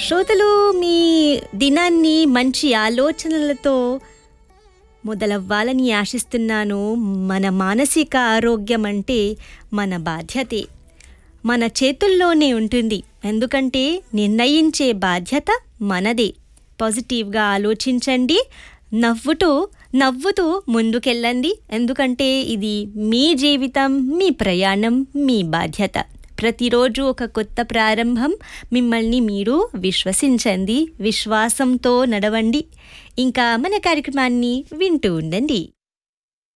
శ్రోతలు మీ దినాన్ని మంచి ఆలోచనలతో మొదలవ్వాలని ఆశిస్తున్నాను మన మానసిక ఆరోగ్యం అంటే మన బాధ్యతే మన చేతుల్లోనే ఉంటుంది ఎందుకంటే నిర్ణయించే బాధ్యత మనదే పాజిటివ్గా ఆలోచించండి నవ్వుతూ నవ్వుతూ ముందుకెళ్ళండి ఎందుకంటే ఇది మీ జీవితం మీ ప్రయాణం మీ బాధ్యత ప్రతిరోజు ఒక కొత్త ప్రారంభం మిమ్మల్ని మీరు విశ్వసించండి విశ్వాసంతో నడవండి ఇంకా మన కార్యక్రమాన్ని వింటూ ఉండండి